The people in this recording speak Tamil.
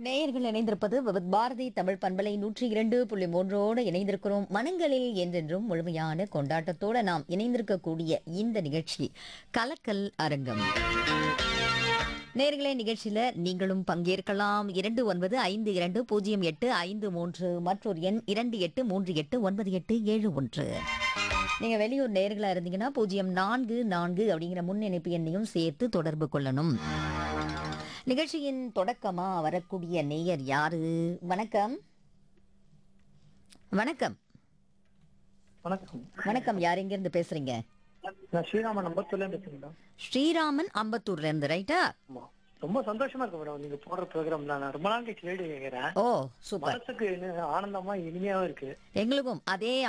நேயர்கள் இணைந்திருப்பது விவித் பாரதி தமிழ் பண்பலை நூற்றி இரண்டு புள்ளி மூன்றோடு இணைந்திருக்கிறோம் மனங்களில் என்றென்றும் முழுமையான கொண்டாட்டத்தோடு நாம் இணைந்திருக்கக்கூடிய இந்த நிகழ்ச்சி கலக்கல் அரங்கம் நேர்களே நிகழ்ச்சியில நீங்களும் பங்கேற்கலாம் இரண்டு ஒன்பது ஐந்து இரண்டு பூஜ்ஜியம் எட்டு ஐந்து மூன்று மற்றொரு எண் இரண்டு எட்டு மூன்று எட்டு ஒன்பது எட்டு ஏழு ஒன்று நீங்க வெளியூர் நேர்களா இருந்தீங்கன்னா பூஜ்ஜியம் நான்கு நான்கு அப்படிங்கிற முன் இணைப்பு எண்ணையும் சேர்த்து தொடர்பு கொள்ளணும் நிகழ்ச்சியின் தொடக்கமா வரக்கூடிய நேயர் யாரு வணக்கம் வணக்கம் வணக்கம் வணக்கம் யார் எங்க இருந்து பேசுறீங்க நான் ஸ்ரீராமன் நம்பத்துல பேசுறேன் மேடம் ஸ்ரீராமன் அம்பத்தூர்ல இருந்து ரைட்டா ஆமா ரொம்ப சந்தோஷமா இருக்கு மேடம் நீங்க போடுற ப்ரோக்ராம் நான் ரொம்ப நாள் கழிச்சு ரேடியோ கேட்கறேன் ஓ சூப்பர் மனசுக்கு இன்னும் ஆனந்தமா இனிமையாவும் இருக்கு எங்களுக்கும் அதே